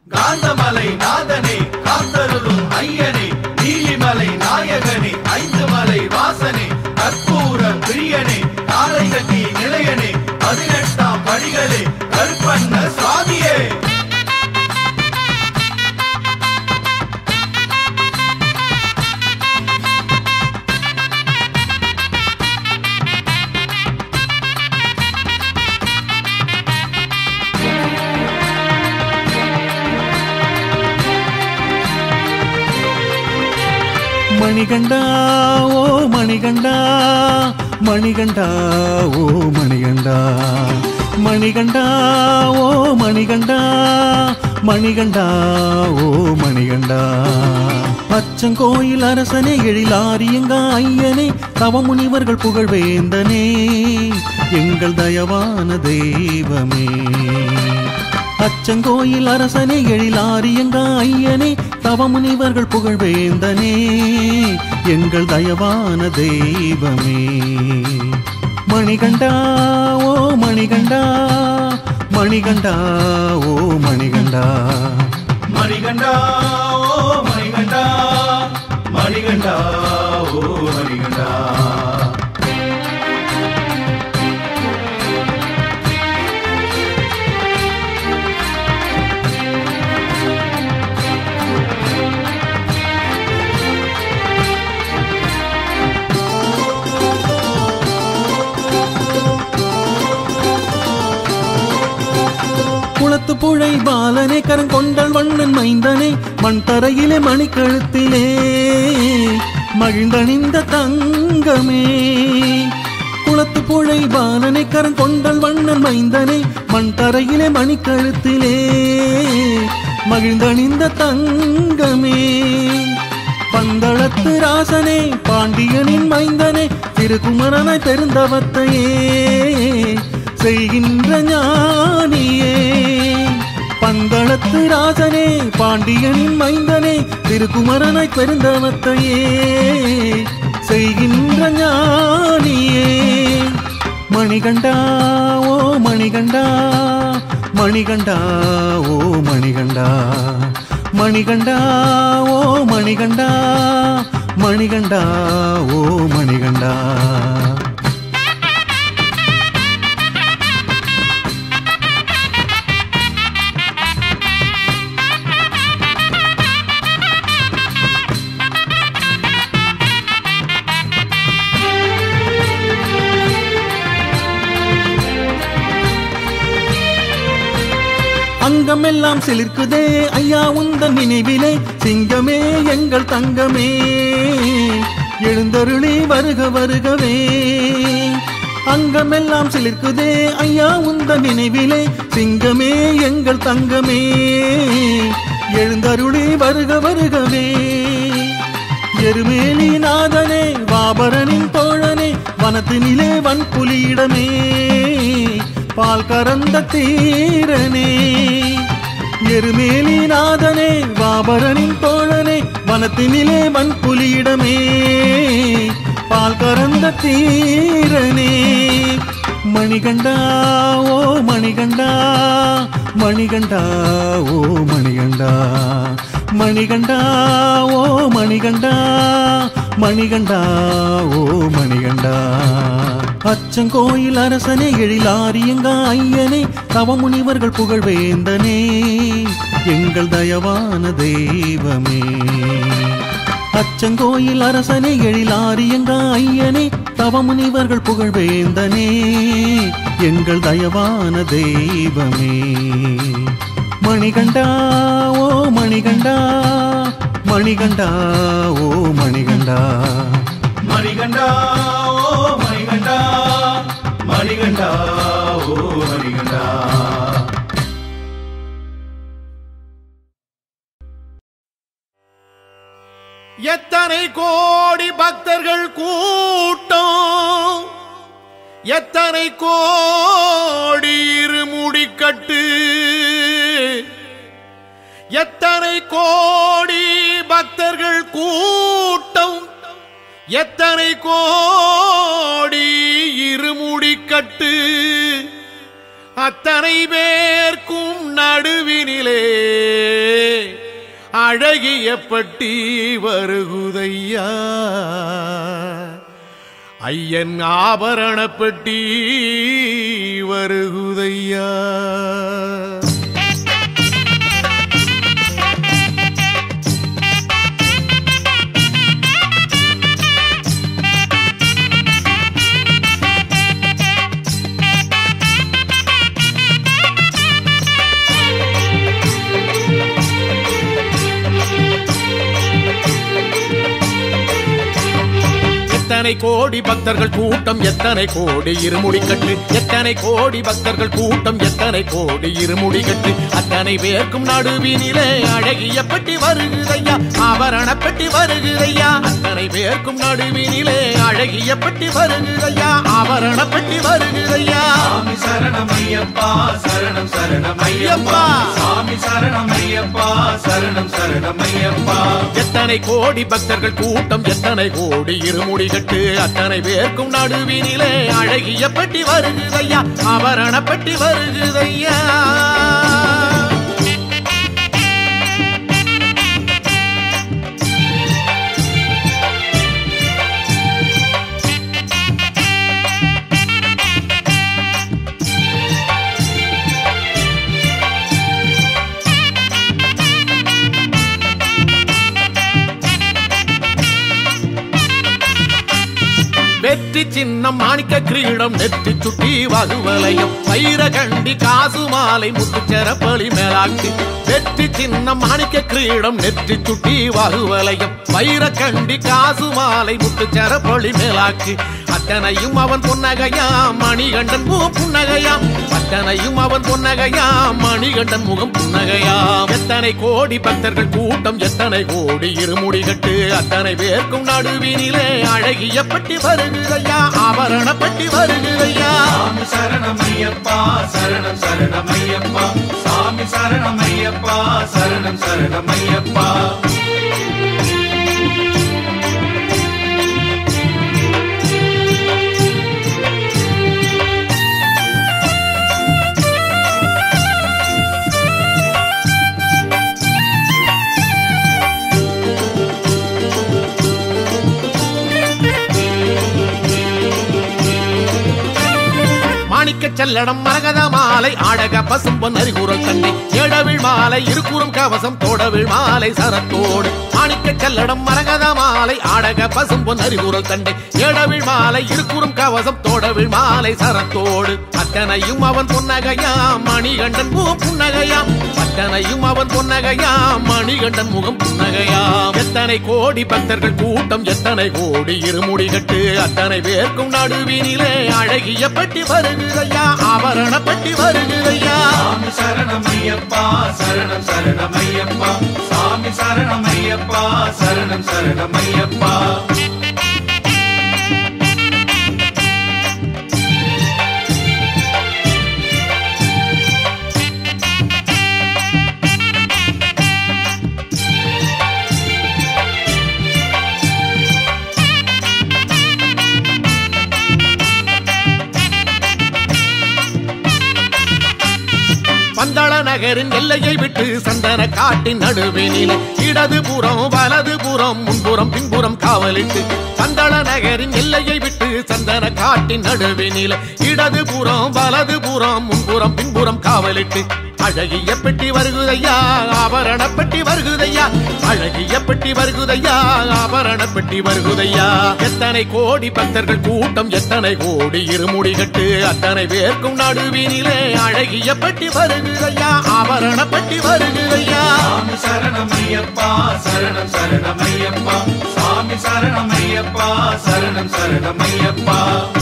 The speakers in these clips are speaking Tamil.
காந்தமலை நாதனே காத்தருளும் ஐயனே நீலிமலை நாயகனே ஐந்து மலை வாசனே கற்பூர பிரியனே காலை கட்டி நிலையனே பதினெட்டாம் படிகளே கற்பண்ண சுவாமியே மணிகண்டா ஓ மணிகண்டா மணிகண்டா ஓ மணிகண்டா மணிகண்டா ஓ மணிகண்டா மணிகண்டா ஓ மணிகண்டா அச்சங்கோயில் அரசனே எழிலாரியங்க ஐயனே தவமுனிவர்கள் புகழ் வேந்தனே எங்கள் தயவான தெய்வமே அச்சங்கோயில் அரசனே எழிலாரியங்க ஐயனே தவமுனிவர்கள் புகழ் வேந்தனே எங்கள் தயவான தெய்வமே மணிகண்டா ஓ மணிகண்டா மணிகண்டா ஓ மணிகண்டா மணிகண்டா ஓ மணிகண்டா மணிகண்டா ஓ மணிகண்டா குளத்து புழை பாலனே கரங்கொண்டல் வண்ணன் மைந்தனே மண் தரையிலே மணிக்கழுத்திலே மகிழ்ந்தணிந்த தங்கமே குளத்து புழை பாலனை கரங்கொண்டல் வண்ணன் மைந்தனே மண் தரையிலே மணிக்கழுத்திலே மகிழ்ந்தணிந்த தங்கமே பந்தளத்து ராசனே பாண்டியனின் மைந்தனே திருக்குமரனாய் பெருந்தவத்தையே செய்கின்ற ஞானியே பந்தளத்து ராசனே பாண்டியனின் மைந்தனே திருக்குமரனாய் பெருந்தவத்தையே செய்கின்ற ஞானியே மணிகண்டா ஓ மணிகண்டா மணிகண்டா ஓ மணிகண்டா மணிகண்டா ஓ மணிகண்டா மணிகண்டா ஓ மணிகண்டா அங்கமெல்லாம் சிலிர்க்குதே ஐயா உந்தன் நினைவிலே சிங்கமே எங்கள் தங்கமே எழுந்தருளி வருக வருகவே அங்கமெல்லாம் சிலிர்க்குதே ஐயா உந்தன் நினைவிலே சிங்கமே எங்கள் தங்கமே எழுந்தருளி வருக வருகவே எருமேலி நாதனே பாபரனின் தோழனே வனத்தினிலே வன்புலியிடமே பால் கறந்த தீரனே எருமேலி நாதனே பாபரனின் தோழனே வனத்தினிலே வன்புலியிடமே பால் கறந்த தீரனே மணிகண்டா ஓ மணிகண்டா மணிகண்டா ஓ மணிகண்டா மணிகண்டா ஓ மணிகண்டா மணிகண்டா ஓ மணிகண்டா அச்சங்கோயில் அரசனே எழிலாரியங்க ஐயனே தவமுனிவர்கள் புகழ் வேந்தனே எங்கள் தயவான தெய்வமே அச்சங்கோயில் அரசனே எழிலாரியங்க ஐயனே தவமுனிவர்கள் புகழ் வேந்தனே எங்கள் தயவான தெய்வமே மணிகண்டா ஓ மணிகண்டா மணிகண்டா ஓ மணிகண்டா மணிகண்டா ஓ மணிகண்டா மணிகண்டா ஓ மணிகண்டா எத்தனை கோடி பக்தர்கள் கூட்டம் எத்தனை கோடி இருமுடிக்கட்டு எத்தனை கோடி பக்தர்கள் கூட்டம் எத்தனை கோடி இருமுடிக்கட்டு அத்தனை பேர்க்கும் நடுவினிலே அழகிய பட்டி வருகுதையா ஐயன் ஆபரண பெட்டி வருகுதையா எத்தனை கோடி பக்தர்கள் கூட்டம் எத்தனை கோடி இருமுடி கட்டு எத்தனை கோடி பக்தர்கள் கூட்டம் எத்தனை கோடி இருமுடி கட்டு அத்தனை பேர்க்கும் நடுவினிலே அழகிய பெட்டி வருகுதையா ஆபரண பெட்டி வருகுதையா அத்தனை பேர்க்கும் நடுவினிலே அழகிய பெட்டி வருகுதையா ஆபரண பெட்டி வருகுதையா சாமி சரணமையப்பா சரணம் சரணமையப்பா சாமி சரணமையப்பா சரணம் சரணமையப்பா எத்தனை கோடி பக்தர்கள் கூட்டம் எத்தனை கோடி இருமுடி கட்டு அத்தனை பேர்க்கும் நடுவினிலே அழகிய பெட்டி வருகுதையா ஆபரண பெட்டி வருகுதையா வெற்றி சின்னம் மாணிக்க கிரீடம் நெற்றி சுட்டி வகுவலையும் வைரகண்டி காசு மாலை முத்துச்சரப்பளி மேலாக்கு வெற்றி சின்னம் மாணிக்க கிரீடம் நெற்றி சுட்டி வகுவலையும் வைரகண்டி காசு மாலை முத்துச்சரப்பளி மேலாக்கு அத்தனையும் அவன் புன்னகையாம் மணிகண்டன் முகம் புன்னகையாம் அத்தனையும் அவன் பொன்னகையாம் மணிகண்டன் முகம் புன்னகையாம் எத்தனை கோடி பக்தர்கள் கூட்டம் எத்தனை கோடி இருமுடி கட்டு அத்தனை பேர்க்கும் நடுவினிலே அழகிய பட்டி வருகுதையா ஆபரண பட்டி வருகுதையா சாமி சரணமையப்பா சரணம் சரணமையப்பா சாமி சரணமையப்பா சரணம் சரணமையப்பா மாணிக்க செல்லடம் மரகத மாலை ஆடக பசும்பொன் அறிகுறல் தண்ணி ஏடவிழ் மாலை இருக்குறும் கவசம் தோடவிழ் மாலை சரத்தோடு மாணிக்க செல்லடம் மரகத மாலை ஆடக பசும்பொன் அறிகுறல் தண்டை ஏடவிழ் மாலை இருக்குறும் கவசம் தோடவிழ் மாலை சரத்தோடு அத்தனையும் அவன் புன்னகையாம் மணிகண்டன் முகம் புன்னகையாம் அத்தனையும் அவன் புன்னகையாம் மணிகண்டன் முகம் புன்னகையாம் எத்தனை கோடி பக்தர்கள் கூட்டம் எத்தனை கோடி இருமுடி கட்டு அத்தனை பேர்க்கும் நடுவினிலே அழகிய பட்டி வருகுதையா ஆபரண பட்டி வருகுதையா சாமி சரணமையப்பா சரணம் சரணமையப்பா சாமி சரணமையப்பா சரணம் சரணமையப்பா பந்தள நகரின் எல்லையை விட்டு சந்தன காட்டின் நடுவினில் இடது புறம் வலது புறம் முன்புறம் பின்புறம் காவலிட்டு பந்தள நகரின் எல்லையை விட்டு சந்தன காட்டின் நடுவினில் இடது புறம் வலது புறம் முன்புறம் பின்புறம் காவலிட்டு அழகிய பெட்டி வருகுதையா ஆபரண பெட்டி வருகுதையா அழகிய பெட்டி வருகுதையா ஆபரண பெட்டி வருகுதையா எத்தனை கோடி பக்தர்கள் கூட்டம் எத்தனை கோடி இருமுடி கட்டு அத்தனை பேர்க்கும் நடுவினிலே அழகிய பெட்டி வருகுதையா ஆபரண பெட்டி வருகுதையா சாமி சரணமையப்பா சரணம் சரணமையப்பா சாமி சரணமையப்பா சரணம் சரணமையப்பா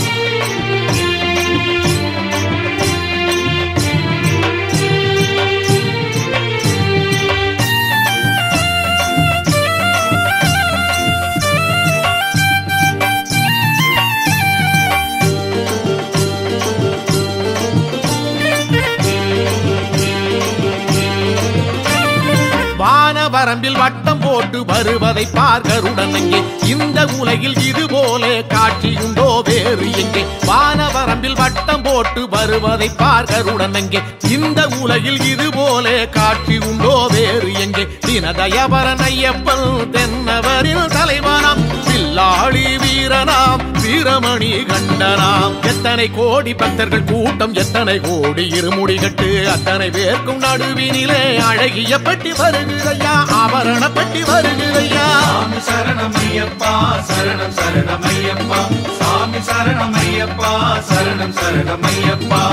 வானவரம்பில் வட்டம் போட்டு வருவதை பார்க்கருடன் அங்கே இந்த உலகில் இது போல காட்சியுண்டோ வேறு எங்கே வானவரம்பில் வட்டம் போட்டு வருவதை பார்க்கருடன் அங்கே இந்த உலகில் இது போல காட்சி உண்டோ வேறு எங்கே தின தினதயபரன் ஐயப்பன் தென்னவரில் தலைவனாம் வில்லாளி வீரனாம் வீரமணி கண்டனாம் எத்தனை கோடி பக்தர்கள் கூட்டம் எத்தனை கோடி இருமுடி கட்டு அத்தனை பேர்க்கும் நடுவினிலே அழகிய பட்டி வருகிறையா ஆபரண பட்டி வருகிறையா சாமி சரணம் ஐயப்பா சரணம் சரணம் ஐயப்பா சாமி சரணம் ஐயப்பா சரணம் சரணம் ஐயப்பா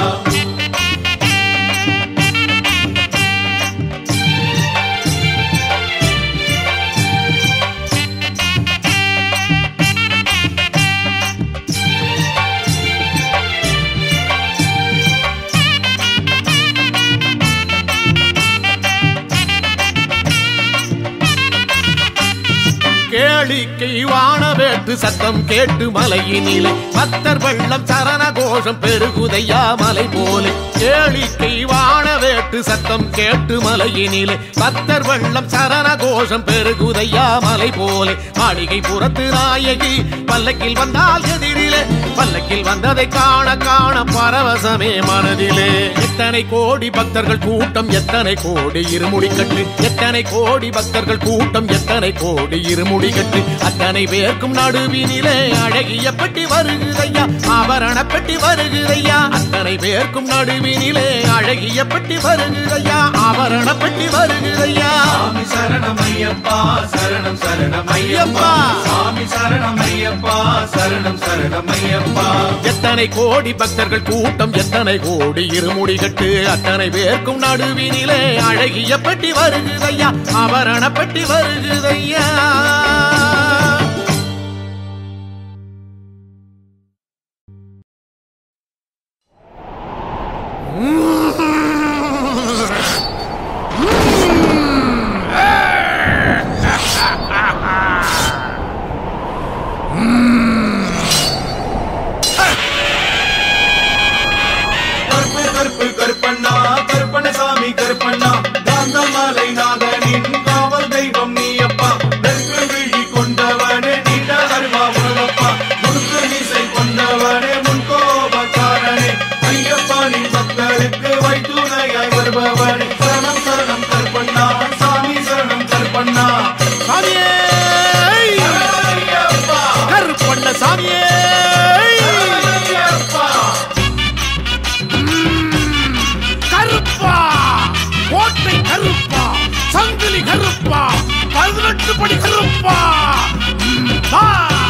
கேளிக்கை வானவேட்டு சத்தம் கேட்டு மலையினிலே பக்தர் வெள்ளம் சரண கோஷம் பெருகுதையா மலை போலே கேளிக்கை வானவேட்டு சத்தம் கேட்டு மலையினிலே பக்தர் வெள்ளம் சரண கோஷம் பெருகுதையா மலை போலே மாளிகை புறத்து நாயகி பல்லக்கில் வந்தால் எதிரிலே பல்லக்கில் வந்ததை காண காண பரவசமே மனதிலே எத்தனை கோடி பக்தர்கள் கூட்டம் எத்தனை கோடி இருமுடி கட்டு எத்தனை கோடி பக்தர்கள் கூட்டம் எத்தனை கோடி இருமுடி கட்டு அத்தனை பேர்க்கும் நடுவினிலே அழகிய பெட்டி வருகுதையா ஆபரண பெட்டி வருகுதையா அத்தனை பேர்க்கும் நடுவினிலே அழகிய பெட்டி வருகுதையா ஆபரண பெட்டி வருகுதையா சாமி சரணம் ஐயப்பா சரணம் சரணம் ஐயப்பா ஐயப்பா. சாமி சரணம் ஐயப்பா சரணம் சரணம் ஐயப்பா எத்தனை கோடி பக்தர்கள் கூட்டம் எத்தனை கோடி இருமுடி கட்டு அத்தனை பேர்க்கும் நடுவினிலே அழகிய பெட்டி வருகுதையா ஆபரண பெட்டி வருகுதையா கருப்பு கருப்பு கருப்பண்ணா கருப்பண்ணசாமி கருப்பண்ணா காந்தமாலை நாதனின் காவல் தெய்வம் நீயப்பா நெருப்பு விழி கொண்டவனே நீண்ட அருவா உலகப்பா முழுக்க மீசை கொண்டவனே முன்கோபக்காரனே ஐயப்பானின் பக்தருக்கு வைத்துணையாய் வருபவனே சரணம் சரணம் கருப்பண்ணா சாமி சரணம் கருப்பண்ணா சாமியே ஐயப்பா கருப்பண்ண சாமியே ஐயப்பா கருப்பா கோட்டை கருப்பா சங்கிலி கருப்பா பதினெட்டு படி கருப்பா ம், வா.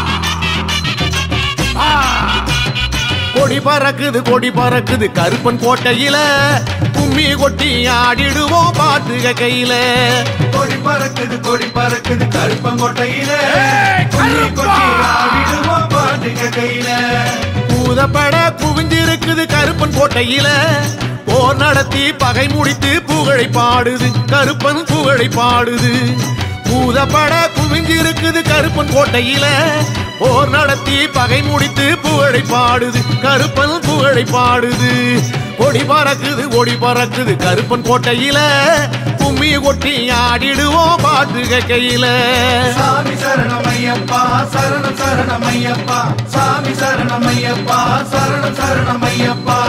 வா. கொடி பறக்குது கொடி பறக்குது கருப்பன் கோட்டையில கும்மி கொட்டி ஆடிடுவோம் பாட்டுக கையில கொடி பறக்குது கொடி பறக்குது கருப்பங்கோட்டையில ஏய், கொடி கருப்பா! கொட்டி ஆடிடுவோம் பாட்டுங்க கையில பூதப்பட குவிஞ்சிருக்குது கருப்பன் கோட்டையில போர் நடத்தி பகை முடித்து புகழை பாடுது கருப்பன் புகழை பாடுது பூதப்பட குவிஞ்சிருக்குது கருப்பன் கோட்டையில போர் நடத்தி பகை முடித்து புகழை பாடுது கருப்பன் புகழை பாடுது கொடி பறக்குது கொடி பறக்குது கருப்பன் கோட்டையில கும்மி கொட்டி ஆடிடுவோம் பாட்டுக கையில சாமி சரணம் ஐயப்பா சரணம் சரணம் ஐயப்பா சாமி சரணம் ஐயப்பா சரணம் சரணம் ஐயப்பா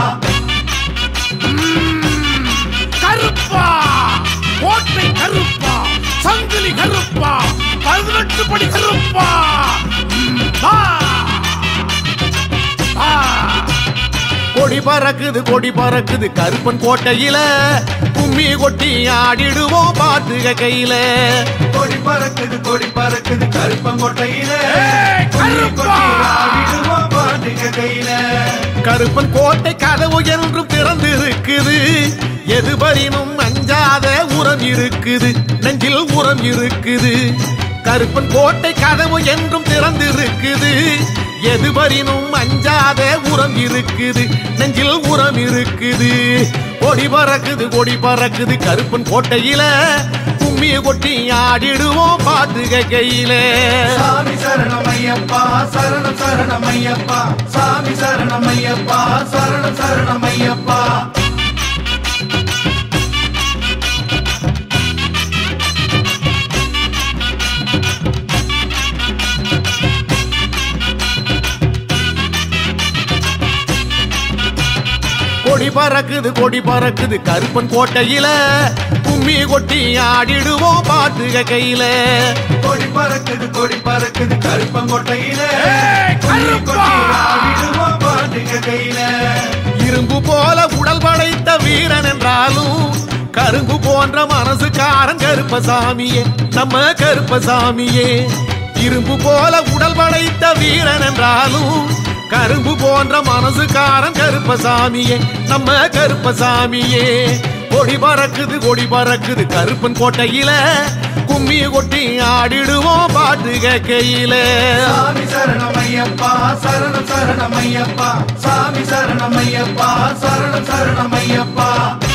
கருப்பா கோட்டை கருப்பா சங்கிலி கருப்பா பதினெட்டு படி கருப்பா ம், வா. வா. கொடி பறக்குது கொடி பறக்குது கருப்பன் கோட்டையில கும்மி கொட்டி ஆடிடுவோம் பாட்டுக கையில கொடி பறக்குது கொடி பறக்குது கருப்பங்கோட்டையில ஏய், கொடி கருப்பா! கொட்டி ஆடிடுவோம் பாட்டுங்க கையில கருப்பன் கோட்டை கதவு என்றும் திறந்திருக்குது எதுபரினும் அஞ்சாத உரம் இருக்குது நெஞ்சில் உரம் இருக்குது கருப்பன் கோட்டை கதவு என்றும் திறந்திருக்குது எதுபரினும் அஞ்சாத உரம் இருக்குது நெஞ்சில் உரம் இருக்குது கொடி பறக்குது கொடி பறக்குது கருப்பன் கோட்டையில கும்மி கொட்டி ஆடிடுவோம் பாட்டுக கையில சாமி சரணம் ஐயப்பா சரணம் சரணம் ஐயப்பா சாமி சரணம் ஐயப்பா சரணம் சரணம் ஐயப்பா கொடி பறக்குது கொடி பறக்குது கருப்பன் கோட்டையில கும்மி கொட்டி ஆடிடுவோம் பாட்டுக கையில கொடி பறக்குது கொடி பறக்குது கருப்பங்கோட்டையில ஏய், கும்மி கருப்பா! கொட்டி ஆடிடுவோம் பாட்டுங்க கையில இரும்பு போல உடல் படைத்த வீரன் என்றாலும் கரும்பு போன்ற மனசுக்காரன் கருப்பசாமியே நம்ம கருப்பசாமியே இரும்பு போல உடல் படைத்த வீரன் என்றாலும் கரும்பு போன்ற மனசுக்காரன் கருப்பசாமியே நம்ம கருப்பசாமியே கொடி பறக்குது கொடி பறக்குது கருப்பன் கோட்டையில கும்மி கொட்டி ஆடிடுவோம் பாட்டு கேக்கையில சாமி சரணமையப்பா சரணம் சரணமையப்பா சாமி சரணமையப்பா சரணம் சரணமையப்பா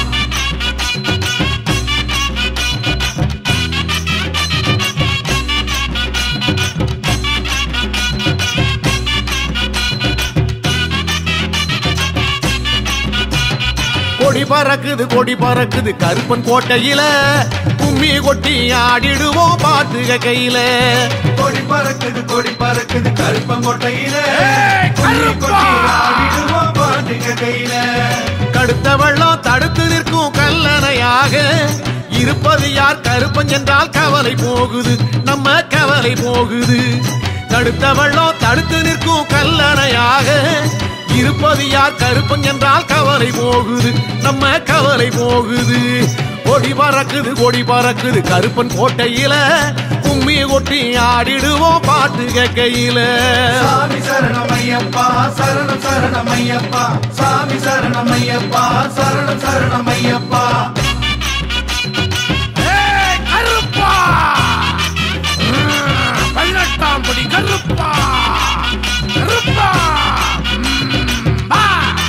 கொடி பறக்குது கொடி பறக்குது கருப்பன் கோட்டையில கும்மி கொட்டி ஆடிடுவோம் பாட்டுக கையில கொடி பறக்குது கொடி பறக்குது கருப்பங்கோட்டையில ஏய், கும்மி கருப்பா! கொட்டி ஆடிடுவோம் பாட்டுங்க கையில கடுத்த வெள்ளம் தடுத்து நிற்கும் கல்லணையாக இருப்பது யார் கருப்பன் என்றால் கவலை போகுது நம்ம கவலை போகுது தடுத்த வெள்ளம் தடுத்து நிற்கும் கல்லணையாக இருப்பது யார் கருப்பன் என்றால் கவலை போகுது நம்ம கவலை போகுது கொடி பறக்குது கொடி பறக்குது கருப்பன் கோட்டையில கும்மி கொட்டி ஆடிடுவோம் பாட்டு கேக்கையில சாமி சரணமையப்பா சரணம் சரணமையப்பா சாமி சரணமையப்பா சரணம் சரணமையப்பா ஏய், கருப்பா ம், பதினெட்டாம் படி கருப்பா கருப்பா ம், வா.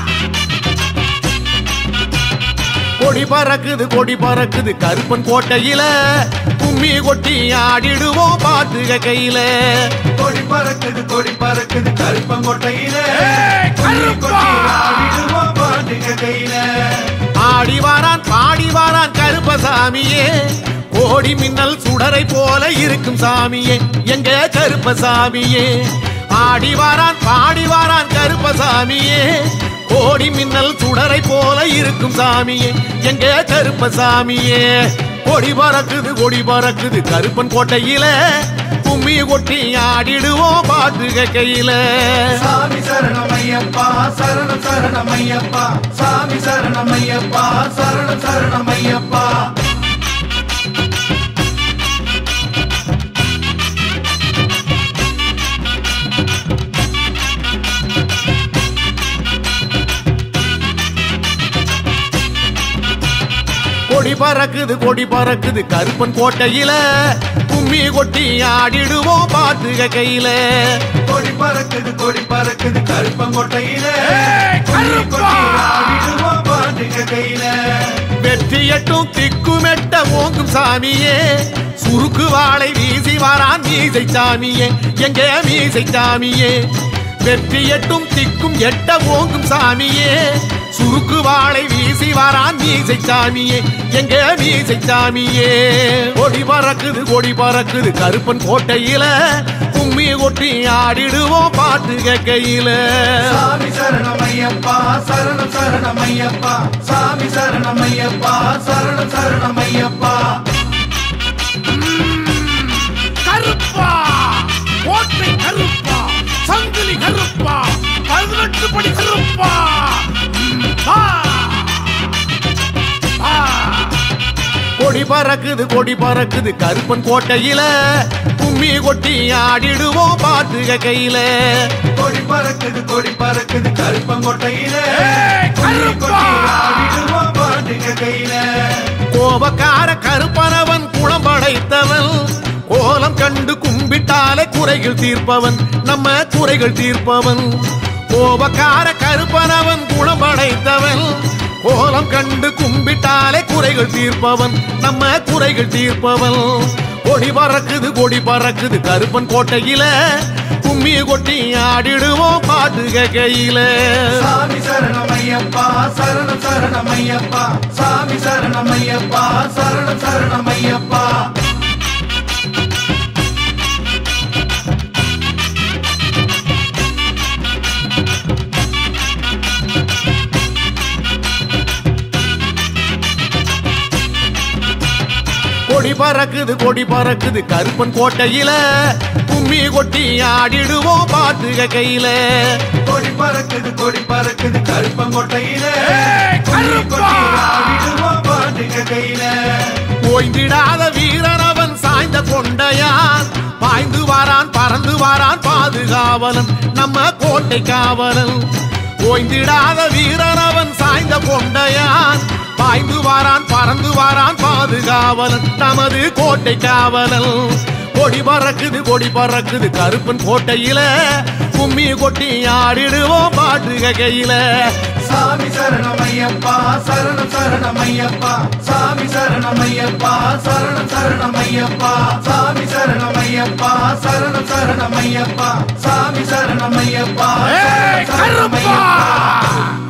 கொடி பறக்குது கொடி பறக்குது கருப்பன் கோட்டையில கும்மி கொட்டி ஆடிடுவோம் பாட்டுக கையில கொடி பறக்குது கொடி பறக்குது கருப்பங்கோட்டையில ஏய், கும்மி கருப்பா! கொட்டி ஆடிடுவோம் பாட்டுங்க கையில ஆடி வாரான் பாடி வாரான் கருப்பசாமியே கோடி மின்னல் சுடரை போல இருக்கும் சாமியே எங்க கருப்பசாமியே ஆடி வாரான் பாடி வாரான் கருப்பசாமியே கோடி மின்னல் சுடரை போல இருக்கும் சாமியே எங்க கருப்பசாமியே கொடி பறக்குது கொடி பறக்குது கருப்பன் கோட்டையில கும்மி கொட்டி ஆடிடுவோம் பாட்டுக கையில சாமி சரணமையப்பா சரணம் சரணமையப்பா சாமி சரணமையப்பா சரணம் சரணமையப்பா கொடி பறக்குது கொடி பறக்குது கருப்பன் கோட்டையில கும்மி கொட்டி ஆடிடுவோம் பாட்டுக கையில கொடி பறக்குது கொடி பறக்குது கருப்பங்கோட்டையில ஏய், கும்மி கருப்பா! கொட்டி ஆடிடுவோம் பாட்டுங்க கையில வெற்றி எட்டும் திக்குமெட்ட ஓங்கும் சாமியே சுருக்கு வாளை வீசி வாரான் மீசை சாமியே எங்க மீசை சாமியே வெற்றி எட்டும் திக்கும் எட்ட ஓங்கும் சாமியே சுருக்கு வாளை வீசி வாரான் மீசை சாமியே எங்க மீசை சாமியே கொடி பறக்குது கொடி பறக்குது கருப்பன் கோட்டையில கும்மி கொட்டி ஆடிடுவோம் பாட்டு கேக்கையில சாமி சரணமையப்பா சரணம் சரணமையப்பா சாமி சரணமையப்பா சரணம் சரணமையப்பா கருப்பா கோட்டை கருப்பா சங்கிலி கருப்பா பதினெட்டு படி கருப்பா ம், வா. வா. கொடி பறக்குது கொடி பறக்குது கருப்பன் கோட்டையில கும்மி கொட்டி ஆடிடுவோம் பாட்டுக கையில கொடி பறக்குது கொடி பறக்குது கருப்பங்கோட்டையில ஏய், கும்மி கருப்பா! கொட்டி ஆடிடுவோம் பாட்டுங்க கையில கோபக்கார கருப்பனவன் குளம் படைத்தவன் கோலம் கண்டு கும்பிட்டாலே குறைகள் தீர்ப்பவன் நம்ம குறைகள் தீர்ப்பவன் கோபக்கார கருப்பனவன் குளம் படைத்தவன் கோலம் கண்டு கும்பிட்டாலே குறைகள் தீர்ப்பவன் நம்ம குறைகள் தீர்ப்பவன் கொடி பறக்குது கொடி பறக்குது கருப்பன் கோட்டையில கும்மி கொட்டி ஆடிடுவோம் பாட்டுக கையில சாமி சரணமையப்பா சரணம் சரணமையப்பா சாமி சரணமையப்பா சரணம் சரணமையப்பா கொடி பறக்குது கொடி பறக்குது கருப்பன் கோட்டையில கும்மி கொட்டி ஆடிடுவோம் பாட்டு கையில கொடி பறக்குது கொடி பறக்குது கருப்பங்கோட்டையில ஏய், கொடி கருப்பா! கொட்டி ஆடிடுவோம் பாட்டுக கையில ஓய்ந்திடாத வீரனவன் சாய்ந்த கொண்டையான் பாய்ந்து வாரான் பறந்து வாரான் பாதுகாவலன் நம்ம கோட்டை காவலன் ஓய்ந்திடாத வீரனவன் சாய்ந்த கொண்டையான் பாய்ந்து வாரான் பறந்து வாரான் பாதுகாவலன் நமது கோட்டை காவலன் கொடி பறக்குது கொடி பறக்குது கருப்பன் கோட்டையில கும்மி கொட்டி ஆடிடுவோம் பாட்டு கையில சாமி சரணமையப்பா சரணம் சரணமையப்பா சாமி சரணமையப்பா சரணம் சரணமையப்பா சாமி சரணமையப்பா சரணம் சரணமையப்பா சாமி சரணமையப்பா ஏய், சரணம் கருப்பா சரணமையப்பா